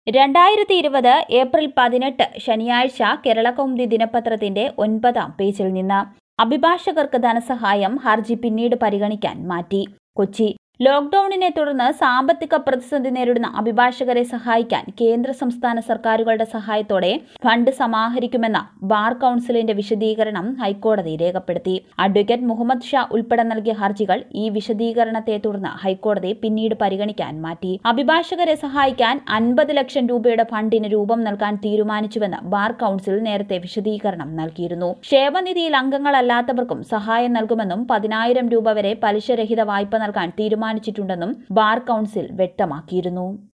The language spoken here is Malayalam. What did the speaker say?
രണ്ടായിരത്തി ഇരുപത് ഏപ്രിൽ പതിനെട്ട് ശനിയാഴ്ച കേരളകൗമുദി ദിനപത്രത്തിന്റെ ഒൻപതാം പേജിൽ നിന്ന് അഭിഭാഷകർക്ക് ധനസഹായം ഹർജി പിന്നീട് പരിഗണിക്കാൻ മാറ്റി കൊച്ചി ലോക്ഡൌണിനെ തുടർന്ന് സാമ്പത്തിക പ്രതിസന്ധി നേരിടുന്ന അഭിഭാഷകരെ സഹായിക്കാൻ കേന്ദ്ര സംസ്ഥാന സർക്കാരുകളുടെ സഹായത്തോടെ ഫണ്ട് സമാഹരിക്കുമെന്ന ബാർ കൌൺസിലിന്റെ വിശദീകരണം ഹൈക്കോടതി രേഖപ്പെടുത്തി അഡ്വക്കേറ്റ് മുഹമ്മദ് ഷാ ഉൾപ്പെടെ നൽകിയ ഹർജികൾ ഈ വിശദീകരണത്തെ തുടർന്ന് ഹൈക്കോടതി പിന്നീട് പരിഗണിക്കാൻ മാറ്റി അഭിഭാഷകരെ സഹായിക്കാൻ അൻപത് ലക്ഷം രൂപയുടെ ഫണ്ടിന് രൂപം നൽകാൻ തീരുമാനിച്ചുവെന്ന് ബാർ കൌൺസിൽ നേരത്തെ വിശദീകരണം നൽകിയിരുന്നു ക്ഷേമനിധിയിൽ അംഗങ്ങളല്ലാത്തവർക്കും സഹായം നൽകുമെന്നും പതിനായിരം രൂപ വരെ പലിശരഹിത വായ്പ നൽകാൻ തീരുമാനിച്ചിട്ടുണ്ടെന്നും ബാർ കൌൺസിൽ വ്യക്തമാക്കിയിരുന്നു